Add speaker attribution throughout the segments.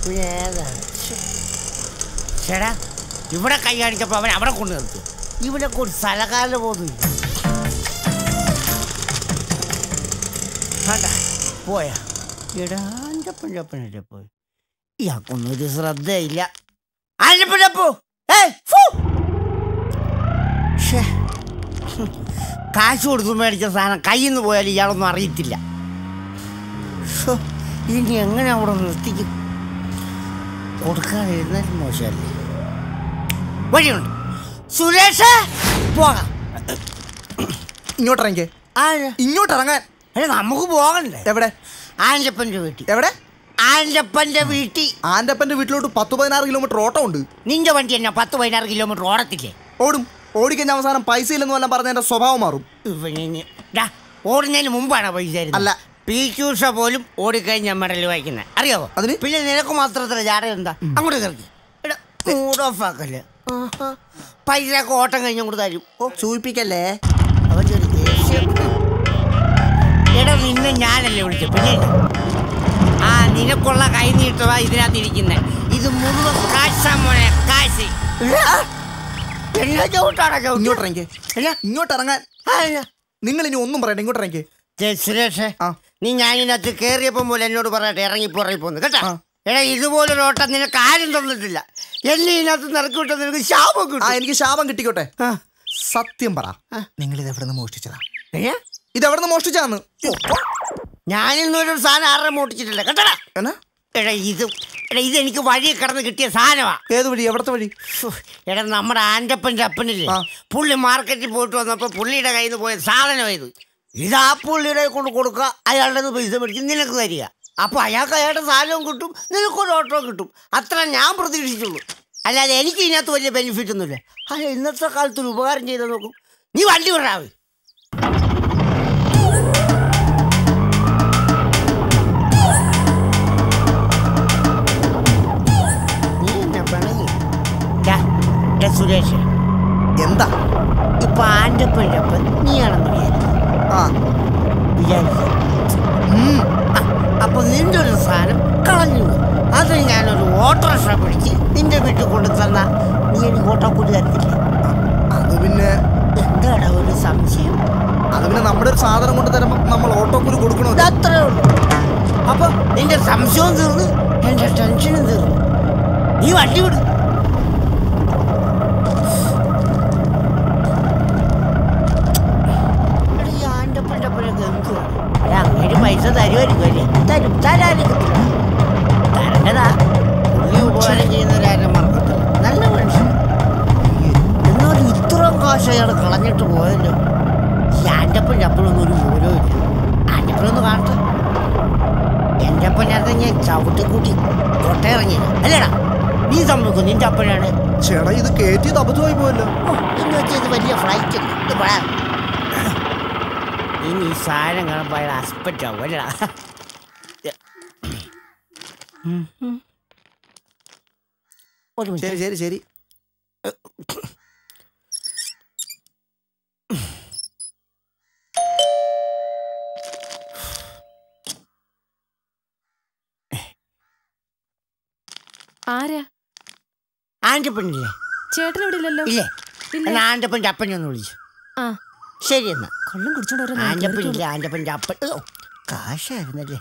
Speaker 1: പിന്നെ ഏതാണ് ശ്ശെ. ചേടാ ഇവിടെ കൈ കാണിച്ചപ്പോ അവൻ അവിടെ കൊണ്ട് നിർത്തി ഇവിടെ കൊണ്ട് സ്ഥലകാലം പോകുന്നു വേണ്ട പോയാ എടാ അഞ്ചപ്പഞ്ചപ്പനല്ലേ പോയി ഇയാൾക്കൊന്നും ഒരു ശ്രദ്ധയില്ല അഞ്ചപ്പനപ്പോ ഏയ് ഫു. ശ്ശേ. ഹും. കാശ് കൊടുത്ത് മേടിച്ച സാധനം കയ്യിൽ നിന്ന് പോയാൽ ഇയാളൊന്നും അറിയത്തില്ല ശ്ശോ. ഇനി എങ്ങനെ അവിടെ നിർത്തിക്കും കൊടുക്കാതെ ഇരുന്നാലും മോശമല്ലേ വഴിയുണ്ട് സുരേഷ് പോകാം
Speaker 2: ഇങ്ങോട്ട് ഇറങ്ങിക്കേ
Speaker 1: ആര്
Speaker 2: ഇങ്ങോട്ട് ഇറങ്ങാൻ
Speaker 1: അല്ല നമുക്ക് പോകണ്ടേ
Speaker 2: എവിടെ
Speaker 1: ആൻ്റപ്പൻ്റെ വീട്ടിൽ
Speaker 2: എവിടെ
Speaker 1: ആൻ്റപ്പൻ്റെ വീട്ടിൽ
Speaker 2: ആൻ്റപ്പൻ്റെ വീട്ടിലോട്ട് പത്ത് പതിനാറ് കിലോമീറ്റർ ഓട്ടം ഉണ്ട്
Speaker 1: നിന്റെ വണ്ടി എന്നാ പത്ത് പതിനാറ് കിലോമീറ്റർ ഓടത്തില്ലേ
Speaker 2: ഓടും ഓടിക്കഴിഞ്ഞ അവസാനം പൈസ ഇല്ലെന്ന് വല്ലതും പറഞ്ഞ എന്റെ സ്വഭാവം മാറും
Speaker 1: ഇവന് ഡാ, ഓടുന്നതിന് മുമ്പാണ് പൈസ തരുന്നത്.
Speaker 2: അല്ല.
Speaker 1: പി ക്യൂഷ പോലും ഓടിക്കഴിഞ്ഞ മെഡൽ വായിക്കുന്നത് അറിയാവോ
Speaker 2: അതിന്?
Speaker 1: പിന്നെ നിനക്ക് മാത്രത്തില് ജാട എന്താ അങ്ങോട്ട് കയറി മൂഡ് ഓഫ് ആക്കല്ലേ ആഹാ. പൈസ ഒക്കെ ഓട്ടം കഴിഞ്ഞ് അങ്ങോട്ട് തരും ഓ
Speaker 2: സൂചിപ്പിക്കല്ലേ
Speaker 1: അവൻ്റെ ഒരു ദേഷ്യം എടാ നിന്നെ ഞാനല്ലേ വിളിച്ചത് പിന്നെ ആ നിനക്കുള്ള കൈ നീട്ടവാ ഇതിനകത്ത് ഇരിക്കുന്നത് ഇത് മുഴുവൻ കാശാ മോനെ കാശ് എന്നാ ചവിട്ടാടാ ചവിട്ട്
Speaker 2: ഇങ്ങോട്ട് ഇറങ്ങിക്കേ
Speaker 1: എന്നാ?
Speaker 2: ഇങ്ങോട്ട് ഇറങ്ങാൻ
Speaker 1: ആ, എന്നാ?
Speaker 2: നിങ്ങൾ ഇനി ഒന്നും പറയണ്ട ഇങ്ങോട്ട് ഇറങ്ങിക്കേ
Speaker 1: ദേ, സുരേഷേ
Speaker 2: ആ.
Speaker 1: നീ ഞാനിനകത്ത് കേറിയപ്പം പോലെ എന്നോട് പറയട്ടെ ഇറങ്ങി പുറകെ പോന്ന് കേട്ടാ
Speaker 2: ആ.
Speaker 1: എടാ ഇതുപോലൊരു ഓട്ടം നിനക്ക് ആരും തന്നിട്ടില്ല എന്നെ ഇതിനകത്ത് നിറക്കി വിട്ട നിനക്ക് ശാപം
Speaker 2: ആ
Speaker 1: കിട്ടും
Speaker 2: എനിക്ക് ശാപം കിട്ടിക്കോട്ടെ
Speaker 1: ആ.
Speaker 2: സത്യം പറ
Speaker 1: ആ.
Speaker 2: നിങ്ങൾ ഇത് എവിടെ നിന്ന് മോഷ്ടിച്ചതാ
Speaker 1: ഏ?
Speaker 2: ഇത് എവിടെ നിന്ന് മോഷ്ടിച്ചാന്ന്
Speaker 1: ഞാനിന്നൊരു സാധനം ആരുടെ മോട്ടിച്ചിട്ടില്ല കേട്ടടാ
Speaker 2: എന്നാ
Speaker 1: എടാ ഇത് എടാ ഇത് എനിക്ക് വഴി കിടന്ന് കിട്ടിയ സാധനമാ
Speaker 2: ഏത് വഴി എവിടത്തെ വഴി
Speaker 1: ഫു, എടാ നമ്മുടെ ആൻ്റപ്പൻ്റെ അപ്പനില്ലേ
Speaker 2: ആ.
Speaker 1: പുള്ളി മാർക്കറ്റിൽ പോയിട്ട് വന്നപ്പോൾ പുള്ളിയുടെ കയ്യിൽ നിന്ന് പോയ സാധനം ഇത് ഇത് ആ പുള്ളിയുടെ കൊണ്ട് കൊടുക്കുക അയാളുടെ പൈസ മേടിച്ച് നിനക്ക് തരിക അപ്പോൾ അയാൾക്ക് അയാളുടെ സാധനവും കിട്ടും നിനക്കൊരു ഓട്ടവും കിട്ടും അത്ര ഞാൻ പ്രതീക്ഷിച്ചുള്ളൂ അല്ലാതെ എനിക്ക് ഇതിനകത്ത് വലിയ ബെനിഫിറ്റ് ഒന്നുമില്ല അല്ല ഇന്നത്തെ കാലത്ത് ഒരു ഉപകാരം ചെയ്ത് നോക്കും നീ വണ്ടി വിടാവ് നീ എന്നെ പിണങ്ങി ഡാ, ഡാ സുരേഷ്
Speaker 2: എന്താ
Speaker 1: ഇപ്പൊ ആൻ്റപ്പൻ്റെ അപ്പൻ നീയാണെന്ന് വിചാരിക്കും
Speaker 2: ആ
Speaker 1: വിചാരിക്കും അപ്പൊ നിന്റെ ഒരു സാധനം കളഞ്ഞു അത് ഞാനൊരു ഓട്ടോറിക്ഷ പിടിച്ച് നിന്റെ വീട്ടിൽ കൊണ്ടു തന്ന നീ എനിക്ക് ഓട്ടോക്കൂലി തരത്തില്ലേ
Speaker 2: അത് പിന്നെ
Speaker 1: എന്താണ് ഒരു സംശയം
Speaker 2: അത് പിന്നെ നമ്മുടെ ഒരു സാധനം കൊണ്ട് തരുമ്പോ നമ്മൾ ഓട്ടോക്കൂലി കൊടുക്കണോ
Speaker 1: ഇത് അത്രേ ഉള്ളൂ അപ്പൊ നിന്റെ സംശയവും തീർന്നു എന്റെ ടെൻഷനും തീർന്നു നീ വണ്ടി വിടും അങ്ങേര് പൈസ തരുമായിരിക്കും അല്ലേ തരും തരാതിരിക്കത്തില്ല തരണ്ടതാ പുള്ളി ഉപകാരം ചെയ്യുന്നവരാരും മറക്കത്തില്ല നല്ല മനുഷ്യൻ എന്നാലും ഇത്രയും കാശ് അയാൾ കളഞ്ഞിട്ട് പോയല്ലോ ഈ ആൻ്റപ്പൻ ചപ്പലൊന്നും ഒരു വിവരവും ഇല്ല ആൻ്റപ്പനൊന്ന് കാണട്ടെ എൻ്റെ അപ്പനകത്ത് ഞാൻ ചവിട്ടിക്കൂട്ടി കൊട്ടയിറങ്ങിയില്ല അല്ലേടാ നീ സമ്മതിക്കും നിന്റെ അപ്പനാണ്
Speaker 2: ചേട്ടാ ഇത് കയറ്റിയത് അബദ്ധമായി പോയല്ലോ
Speaker 1: ഓ, എന്ന് വെച്ചാൽ ഇത് വലിയ ഫ്ലൈറ്റ് അല്ലേ ഇത് പോയാ ഇനി ഈ സാധനം കാണുമ്പോൾ അയാൾ അസ്പെക്റ്റ് ആവും അല്ലടാ ഉം, ഉം. ഒരു മിനിറ്റ്
Speaker 2: ശരി ശരി ശരി
Speaker 3: ആരാ
Speaker 1: ആൻ്റപ്പനില്ലേ
Speaker 3: ചേട്ടൻ ഇവിടെ ഇല്ലല്ലോ
Speaker 1: ഇല്ലേ
Speaker 3: ഇല്ല.
Speaker 1: എന്നാ ആൻ്റപ്പൻ്റെ അപ്പനെ ഒന്ന് വിളിച്ചു
Speaker 3: ആ
Speaker 1: ശരി എന്നാ
Speaker 3: കൊള്ളം കുടിച്ചോണ്ട് വരാൻ
Speaker 1: ആൻ്റപ്പൻ ഇല്ല ആൻ്റപ്പൻ്റെ അപ്പൻ ഓ, കാശായിരുന്നല്ലേ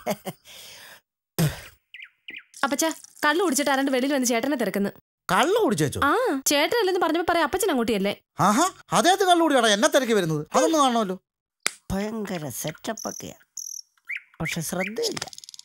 Speaker 3: അപ്പച്ച കള്ളു കുടിച്ചിട്ട് ആരാണ്ട് വെളിയിൽ വന്ന് ചേട്ടനെ തിരക്കുന്നു
Speaker 4: കള്ളു കുടിച്ചേച്ചു
Speaker 3: ആ ചേട്ടനല്ലെന്ന് പറഞ്ഞപ്പോ പറയാം അപ്പച്ചൻ അങ്ങോട്ടിയല്ലേ
Speaker 4: ആഹാ അതേത് കള്ളു കുടിയാടാ എന്നെ തിരക്കി വരുന്നത് അതൊന്ന് കാണണമല്ലോ
Speaker 1: ഭയങ്കര സെറ്റപ്പൊക്കെയാ പക്ഷെ ശ്രദ്ധയില്ല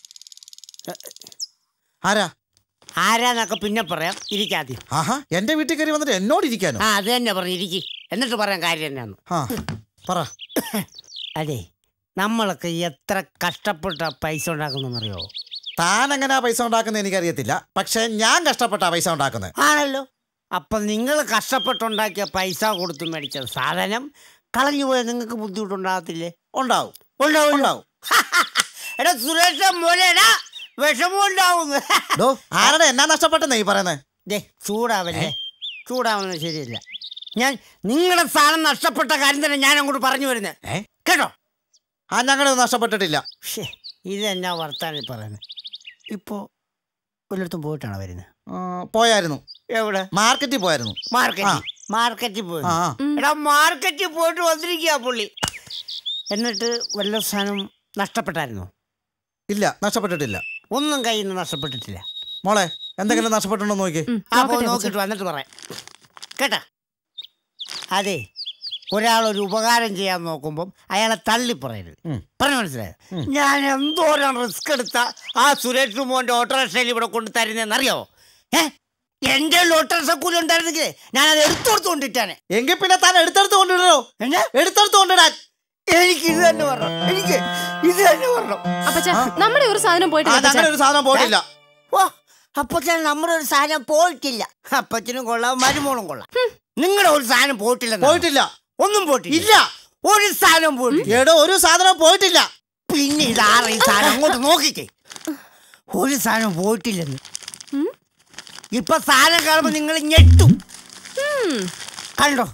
Speaker 4: ആരാ
Speaker 1: ആരാന്നൊക്കെ പിന്നെ പറയാം ഇരിക്കാതെ
Speaker 4: ആഹാ എന്റെ വീട്ടിൽ കയറി വന്നിട്ട് എന്നോട് ഇരിക്കാനോ
Speaker 1: ആ അത് തന്നെ പറഞ്ഞു ഇരിക്കി എന്നിട്ട് പറയാൻ കാര്യം എന്നാന്ന്
Speaker 4: ആ പറ
Speaker 1: അതെ നമ്മളൊക്കെ എത്ര കഷ്ടപ്പെട്ട പൈസ ഉണ്ടാക്കുന്നറിയോ
Speaker 4: താൻ എങ്ങനെയാ പൈസ ഉണ്ടാക്കുന്നത് എനിക്കറിയത്തില്ല പക്ഷെ ഞാൻ കഷ്ടപ്പെട്ടാ പൈസ ഉണ്ടാക്കുന്നത്
Speaker 1: ആണല്ലോ അപ്പം നിങ്ങൾ കഷ്ടപ്പെട്ടുണ്ടാക്കിയ പൈസ കൊടുത്ത് മേടിച്ച സാധനം കളഞ്ഞു പോയാൽ നിങ്ങൾക്ക് ബുദ്ധിമുട്ടുണ്ടാകത്തില്ലേ
Speaker 4: ഉണ്ടാവും
Speaker 1: ഉണ്ടാവും
Speaker 4: ഉണ്ടാവും
Speaker 1: എടാ സുരേഷ മോനെടാ വിഷമം ഉണ്ടാവും
Speaker 4: ഡോ ആരുടെ എന്നാ നഷ്ടപ്പെട്ടെന്നേ ഈ പറയുന്നത്
Speaker 1: ദേ ചൂടാവല്ലേ ചൂടാവുന്നത് ശരിയല്ല ഞാൻ നിങ്ങളുടെ സാധനം നഷ്ടപ്പെട്ട കാര്യം തന്നെ ഞാൻ അങ്ങോട്ട് പറഞ്ഞു വരുന്നത്
Speaker 4: ഏ?
Speaker 1: കേട്ടോ
Speaker 4: ആ ഞങ്ങളത് നഷ്ടപ്പെട്ടിട്ടില്ല
Speaker 1: ഷേ ഇതെന്നാ വർത്താനം പറയുന്നത് ഇപ്പോൾ വല്ലയിടത്തും പോയിട്ടാണോ വരുന്നത്
Speaker 4: ആ, പോയായിരുന്നു
Speaker 1: എവിടെ
Speaker 4: മാർക്കറ്റിൽ പോയായിരുന്നു
Speaker 1: മാർക്കറ്റ് മാർക്കറ്റിൽ പോയി
Speaker 4: ആ ആ.
Speaker 1: എടാ മാർക്കറ്റിൽ പോയിട്ട് വന്നിരിക്കുക പുള്ളി എന്നിട്ട് വല്ല സാധനം നഷ്ടപ്പെട്ടായിരുന്നോ
Speaker 4: ഇല്ല നഷ്ടപ്പെട്ടിട്ടില്ല
Speaker 1: ഒന്നും കയ്യിൽ നിന്ന് നഷ്ടപ്പെട്ടിട്ടില്ല
Speaker 4: മോളെ എന്തെങ്കിലും നഷ്ടപ്പെട്ടുണ്ടോ നോക്കി
Speaker 3: ഉം,
Speaker 1: ആ പോയി
Speaker 3: നോക്കട്ടെ,
Speaker 1: നോക്കിയിട്ട് വന്നിട്ട് പറയാം കേട്ടാ അതെ ഒരാളൊരു ഉപകാരം ചെയ്യാൻ നോക്കുമ്പം അയാളെ തള്ളി പറയരുത്
Speaker 4: ഉം.
Speaker 1: പറഞ്ഞു മനസ്സിലായോ ഞാൻ എന്തോരം റിസ്ക് എടുത്ത ആ സുരേഷ് മോന്റെ ഓട്ടോറിക്ഷയിൽ ഇവിടെ കൊണ്ട് തരുന്നതെന്നറിയാവോ ഏ എന്റെ ഓട്ടോറിക്ഷ കൂലി ഉണ്ടായിരുന്നെങ്കിൽ ഞാൻ അത് എടുത്തു കൊടുത്തുകൊണ്ടിട്ടാണ്
Speaker 4: എങ്കിൽ പിന്നെ താൻ എടുത്തെടുത്ത് കൊണ്ടിടോ
Speaker 1: എന്നാ
Speaker 4: എടുത്തെടുത്ത് കൊണ്ടിടാൻ
Speaker 1: എനിക്ക് ഇത് തന്നെ പറഞ്ഞു എനിക്ക് ഇത് തന്നെ പറഞ്ഞു
Speaker 3: അപ്പച്ച നമ്മുടെ ഒരു സാധനം പോയിട്ടില്ല
Speaker 4: അത് അങ്ങനെ
Speaker 3: അപ്പച്ചാ.
Speaker 4: ഒരു സാധനം പോയിട്ടില്ല
Speaker 1: ഓ അപ്പച്ചൻ നമ്മുടെ ഒരു സാധനം പോയിട്ടില്ല അപ്പച്ചനും കൊള്ളാം മരുമോളും കൊള്ളാം നിങ്ങളുടെ ഒരു സാധനം പോയിട്ടില്ല
Speaker 4: പോയിട്ടില്ല
Speaker 1: ഒന്നും പോയിട്ടില്ല
Speaker 4: ഇല്ല
Speaker 1: ഒരു സാധനം പോയിട്ടില്ല
Speaker 4: എടോ ഒരു സാധനം പോയിട്ടില്ല
Speaker 1: പിന്നെ ഇതാറ് ഈ സാധനം അങ്ങോട്ട് നോക്കിക്കേ ഒരു സാധനം പോയിട്ടില്ലെന്ന്
Speaker 3: ഉം.
Speaker 1: ഇപ്പൊ സാധനം കാണുമ്പോ നിങ്ങൾ ഞെട്ടും
Speaker 3: ഉം.
Speaker 1: കണ്ടോ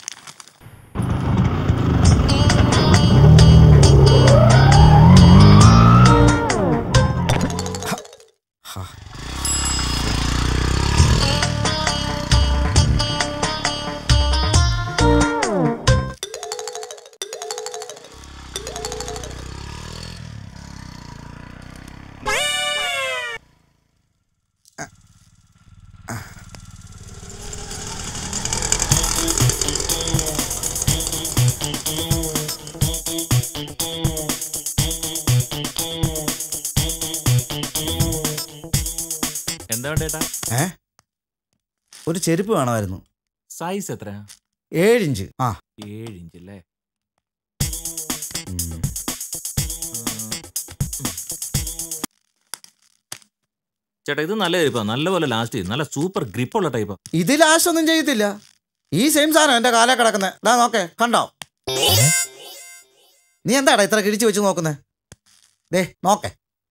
Speaker 5: എന്താ വേണ്ടേട്ടാ
Speaker 4: ഏ ഒരു ചെരുപ്പ് വേണമായിരുന്നു
Speaker 5: സൈസ് എത്ര
Speaker 4: ഏഴിഞ്ച് ആ
Speaker 5: ഏഴ് ഇഞ്ച് അല്ലേ
Speaker 4: ഉം.
Speaker 5: ചേട്ടാ ഇത് നല്ല ടൈപ്പാ നല്ലപോലെ ലാസ്റ്റ് ചെയ്യും നല്ല സൂപ്പർ ഗ്രിപ്പുള്ള ടൈപ്പാ
Speaker 4: ഇത് ലാസ്റ്റ് ഒന്നും ചെയ്യത്തില്ല ഈ സെയിം സാധനം എന്റെ കാലേ കിടക്കുന്നത് ഇതാ നോക്കേ കണ്ടോ നീ എന്താടാ ഇത്ര കിഴിച്ചു വെച്ച് നോക്കുന്നേ ദേ നോക്കേ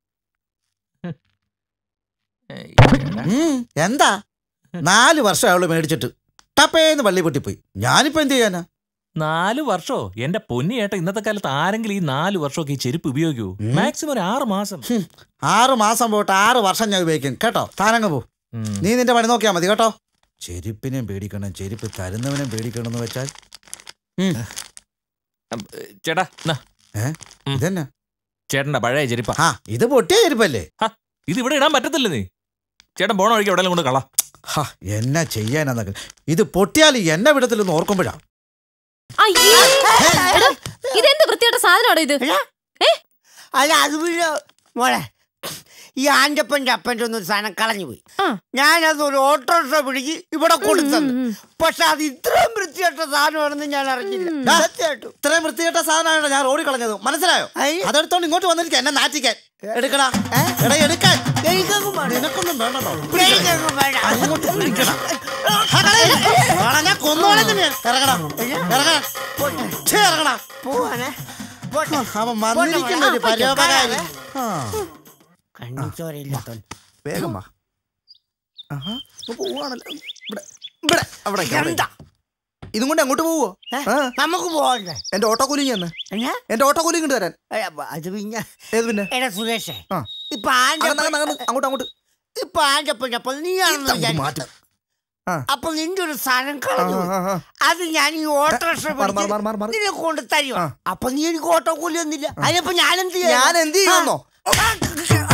Speaker 4: ഉം, എന്താ നാല് വർഷം അവള് മേടിച്ചിട്ട് ടപ്പേന്ന് പള്ളി പൊട്ടിപ്പോയി ഞാനിപ്പോ എന്ത് ചെയ്യാനാ
Speaker 5: നാല് വർഷോ എന്റെ പൊന്നി ഏട്ടാ ഇന്നത്തെ കാലത്ത് ആരെങ്കിലും ഈ നാല് വർഷമൊക്കെ ഈ ചെരുപ്പ് ഉപയോഗിക്കൂ
Speaker 4: ഉം.
Speaker 5: മാക്സിമം ഒരു ആറ് മാസം
Speaker 4: ഹും, ആറ് മാസം പോയിട്ട് ആറ് വർഷം ഞാൻ ഉപയോഗിക്കും കേട്ടോ താനങ്ങ് പോ
Speaker 5: ഉം.
Speaker 4: നീ നിന്റെ പണി നോക്കിയാ മതി കേട്ടോ ചെരുപ്പിനെയും പേടിക്കണം ചെരുപ്പ് തരുന്നവനെയും പേടിക്കണം എന്ന് വെച്ചാൽ ഉം,
Speaker 5: ചേട്ടാ എന്നാ,
Speaker 4: ഇതന്നെ
Speaker 5: ചേട്ടന്റെ പഴയ ചെരുപ്പാ
Speaker 4: ആ ഇത് പൊട്ടിയ ചെരുപ്പല്ലേ
Speaker 5: ഇത് ഇവിടെ ഇടാൻ പറ്റത്തില്ല നീ ചേട്ടൻ പോണ വഴിക്ക് എവിടെയെങ്കിലും കൊണ്ട് കള
Speaker 4: ഹാ എന്നാ ചെയ്യാനെന്നൊക്കെ ഇത് പൊട്ടിയാൽ എന്നെ വിടത്തില്ലെന്ന് ഓർക്കുമ്പോഴാ
Speaker 3: അയ്യേ. എടാ, ഇതെന്ത് വൃത്തിയായിട്ട സാധനമാണോ ഇത്
Speaker 1: അല്ല അത് പിന്നെ മോളെ ഈ ആൻ്റപ്പൻ്റെ അപ്പൻ്റെ ഒന്നും സാധനം കളഞ്ഞു പോയി
Speaker 3: ആ.
Speaker 1: ഞാനത് ഒരു ഓട്ടോറിക്ഷ പിടിച്ച് ഇവിടെ കൊടുത്തത്
Speaker 3: ഉം, ഉം.
Speaker 1: പക്ഷെ അത് ഇത്രയും വൃത്തിയായിട്ട സാധനമാണെന്ന് ഞാൻ അറിഞ്ഞില്ല
Speaker 3: ഉം.
Speaker 1: സത്യമായിട്ടും
Speaker 4: ഇത്രയും വൃത്തികെട്ട സാധനമാണ് ഞാൻ റോഡിൽ കളഞ്ഞത് മനസ്സിലായോ
Speaker 1: അയ്യ.
Speaker 4: അതെടുത്തോണ്ട് ഇങ്ങോട്ട് വന്നിരിക്കുക എന്നെ നാറ്റിക്കാൻ എടുക്കടാ എടാ എടുക്കാൻ
Speaker 1: എനിക്കങ്ങ് വേണ്ട.
Speaker 4: നിനക്കൊന്നും വേണ്ടോ
Speaker 1: എനിക്കങ്ങ് വേണ്ട.
Speaker 4: അങ്ങോട്ട് പിടിക്കടാ. ആ, കളയല്ലേ? ആടാ, ഞാൻ കൊന്നോളെ തന്നെ ഇറങ്ങടാ ഇറങ്ങടാ ഛേ, ഇറങ്ങടാ
Speaker 1: പോവാനെ പോട്ടെ.
Speaker 4: അവൻ വന്നിരിക്കുന്ന ഒരു
Speaker 1: ആ, പോയിക്കോ.
Speaker 4: പരോപകാരി ആ,
Speaker 1: കണ്ണിച്ചോരയില്ലാത്തവൻ
Speaker 2: വേഗം വാ ആഹാ, ഇപ്പൊ പോവാണല്ലോ ഇവിടെ ഇവിടെ അവിടെ
Speaker 1: എന്താ
Speaker 2: ഇതും കൊണ്ട് അങ്ങോട്ട് പോവോ
Speaker 1: ഏ?
Speaker 2: ആ.
Speaker 1: നമുക്ക് പോകണ്ടേ
Speaker 2: എന്റെ ഓട്ടോ കൂലി തന്നെ
Speaker 1: എന്നാ
Speaker 2: എന്റെ ഓട്ടോ കൂലി ഇങ്ങോട്ട് തരാൻ
Speaker 1: ഏ, അപ്പൊ അത് പിന്നെ
Speaker 2: ഏത് പിന്നെ
Speaker 1: എടാ സുരേഷേ
Speaker 2: ആ.
Speaker 1: ഇപ്പൊ
Speaker 2: അകന്ന് അകന്ന്
Speaker 1: ആൻ്റപ്പൻ
Speaker 2: അകന്ന് അങ്ങോട്ട് അങ്ങോട്ട്
Speaker 1: ഇപ്പൊ ആൻ്റപ്പൻ അപ്പോൾ നീയാണെന്ന്
Speaker 2: ഇതങ്ങോട്ട്
Speaker 1: വിചാരിച്ചു
Speaker 2: മാറ്റും ആ.
Speaker 1: അപ്പൊ നിന്റെ ഒരു സാധനം
Speaker 2: ആ,
Speaker 1: കളഞ്ഞു
Speaker 2: ആ, ആ.
Speaker 1: അത് ഞാൻ ഈ ഓട്ടോറിക്ഷ
Speaker 2: മാറ്, മാറ്, മാറ്, മാറ്, മാറ്.
Speaker 1: നിന്നെ കൊണ്ട് തരുക
Speaker 2: ആ.
Speaker 1: അപ്പൊ നീ എനിക്ക് ഓട്ടോ കൂലി ഒന്നില്ല അതിനപ്പോ ഞാൻ എന്ത്
Speaker 2: ഞാൻ എന്ത് ചെയ്യുന്നോ
Speaker 1: ആ,